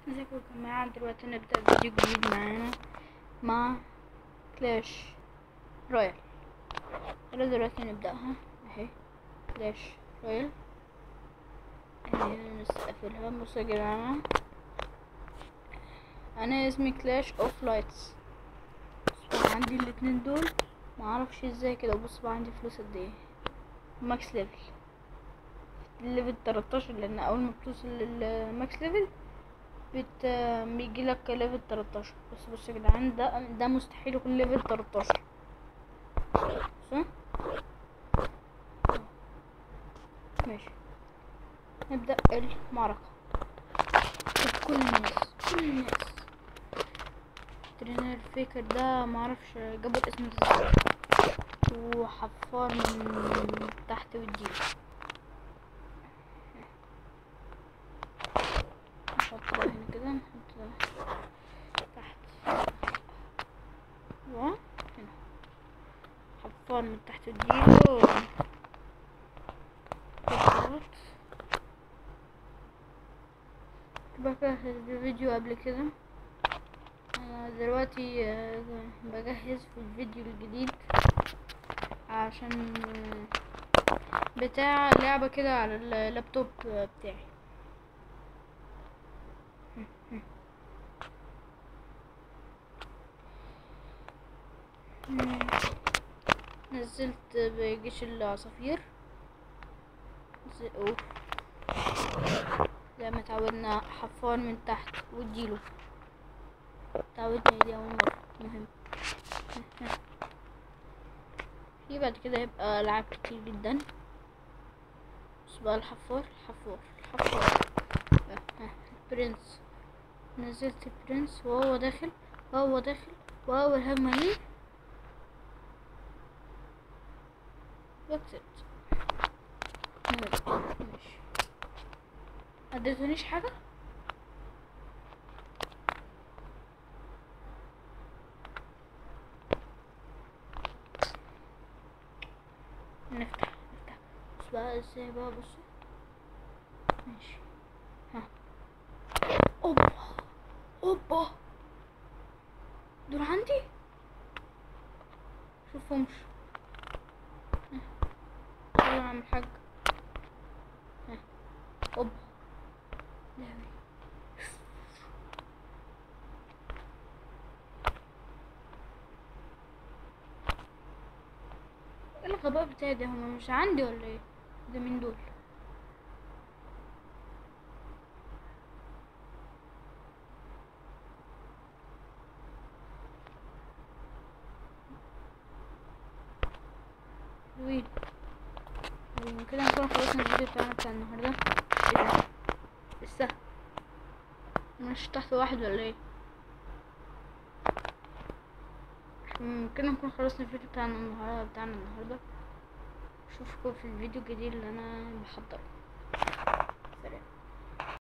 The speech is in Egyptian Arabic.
ازيكم يا جماعة دلوقتي نبدأ فيديو جديد معانا مع كلاش رويال يلا دلوقتي نبدأها اهي كلاش رويال اهي نستقفلها بصوا يا جماعة انا اسمي كلاش اوف لايتس بصوا عندي الاتنين دول معرفش ازاي كده بص بقى عندي فلوس قد ايه ماكس ليفل ليفل 13 لان اول ما بتوصل للماكس ليفل بت بيجي لك ليفل 13 بس بص يا جدعان ده ده مستحيل يكون ليفل 13 صح ماشي نبدأ المعركة شوف كل الناس كل الناس ترينر فيكر ده معرفش جابوا الاسم ده ازاي وحفار من تحت والديب نحط بقى هنا كده نحط تحت و هنا حفار من تحت الديب بجهز الفيديو قبل كده انا دلوقتي آه، بجهز في الفيديو الجديد عشان آه، بتاع لعبة كده على اللابتوب آه، بتاعي مم. نزلت بجيش العصافير زي اوف زي ما اتعودنا حفار من تحت واديله اتعودنا دي اول مرة مهم في بعد كده هيبقى العاب كتير جدا بس بقى الحفار الحفار الحفار ها، ها، البرنس نزلت البرنس وهو داخل وهو داخل وهو الهجمة ليه وكسبت مهم. ماشي اديتونيش حاجة نفتح نفتح بص بقى ازاي بقى بص ماشي ها اوبا اوبا دول عندي شوفهمش ها. يلا يا عم الحاج ها اوبا لهوي ايه الغباء بتاعي ده هما مش عندي ولا ايه ده مين دول وين وين كده نكون خلصنا الفيديو بتاعنا بتاع النهارده ايه ده لسه مش تحت واحد ولا ايه مم، كده نكون خلصنا الفيديو بتاعنا النهارده بتاعنا النهارده اشوفكم في الفيديو الجديد اللي انا بحضره